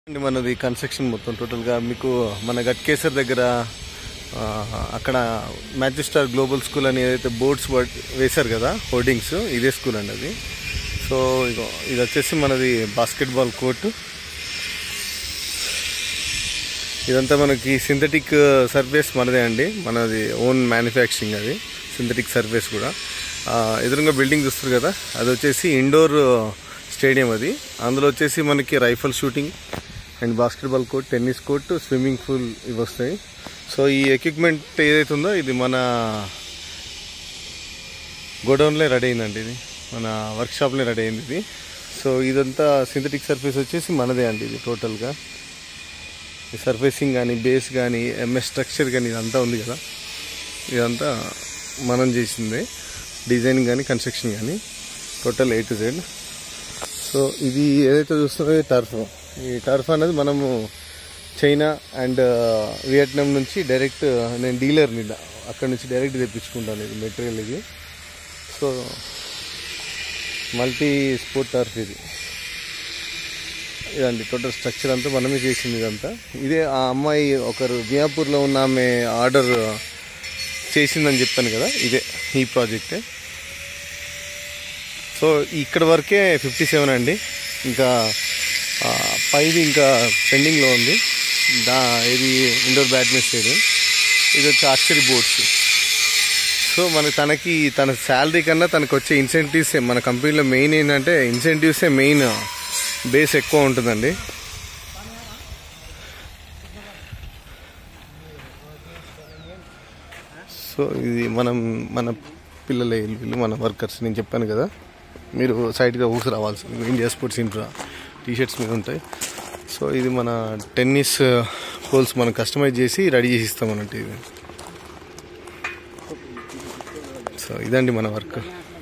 అండి మనది కన్స్ట్రక్షన్ మొత్తం టోటల్గా మీకు మన గట్కేసర్ దగ్గర ఆ, అక్కడ మ్యాజిస్టార్ గ్లోబల్ స్కూల్ అని ఏదైతే బోర్డ్స్ వేశారు కదా హోర్డింగ్స్ ఇదే స్కూల్ అండి అది సో ఇగో ఇది వచ్చేసి మనది బాస్కెట్బాల్ కోర్టు ఇదంతా మనకి సింథటిక్ సర్ఫేస్ మనదే అండి మనది ఓన్ మ్యానుఫ్యాక్చరింగ్ అది సింథటిక్ సర్ఫేస్ కూడా ఆ, ఎదురుగా బిల్డింగ్ చూస్తారు కదా అది వచ్చేసి ఇండోర్ స్టేడియం అది అందులో వచ్చేసి మనకి rifle shooting and basketball court tennis court swimming pool ఇవి వస్తాయి సో ఈ ఎక్విప్మెంట్ ఏదైతే ఉందో ఇది మన గోడౌన్లో రెడీ అయిందండి ఇది మన వర్క్షాప్లో రెడీ అయింది ఇది సో ఇదంతా సింథటిక్ సర్ఫేస్ వచ్చేసి మనదే అండి ఇది టోటల్గా ఈ సర్ఫేసింగ్ కానీ బేస్ కానీ ఎంఎస్ స్ట్రక్చర్ కానీ ఇదంతా ఉంది కదా ఇదంతా మనం చేసిందే డిజైన్ కానీ కన్స్ట్రక్షన్ కానీ total A to Z so ఇది ఏదైతే చూస్తుందో ఇది టర్ఫ్ ఈ టర్ఫ్ అనేది మనము చైనా అండ్ వియట్నాం నుంచి డైరెక్ట్ నేను డీలర్ని అక్కడ నుంచి డైరెక్ట్ తెప్పించుకుంటాను ఇది మెటీరియల్ ఇది సో మల్టీ స్పోర్ట్ టర్ఫ్ ఇది ఇదండి టోటల్ స్ట్రక్చర్ అంతా మనమే చేసింది ఇదంతా ఇదే ఆ అమ్మాయి ఒకరు మియాపూర్లో ఉన్న ఆమె ఆర్డర్ చేసిందని చెప్పాను కదా ఇదే ఈ ప్రాజెక్టే సో ఇక్కడ వరకే ఫిఫ్టీ సెవెన్ అండి ఇంకా ఆ, పైది ఇంకా పెండింగ్లో ఉంది దా ఇది ఇండోర్ బ్యాడ్మింటన్ స్టేడియం ఇది వచ్చి ఆర్చరీ బోర్డ్స్ సో మన తనకి తన శాలరీ కన్నా తనకు వచ్చే ఇన్సెంటివ్స్ మన కంపెనీలో మెయిన్ ఏంటంటే ఇన్సెంటివ్సే మెయిన్ బేస్ ఎక్కువ ఉంటుందండి సో ఇది మనం మన పిల్లలే వీళ్ళు మన వర్కర్స్ నేను చెప్పాను కదా మీరు సైడ్గా ఊసి రావాల్సింది India sports infra T shirts మీద ఉంటాయి సో ఇది మన టెన్నిస్ పోల్స్ మనం కస్టమైజ్ చేసి రెడీ చేసి ఇస్తాం అన్నట్టు ఇది సో ఇదండి మన వర్క్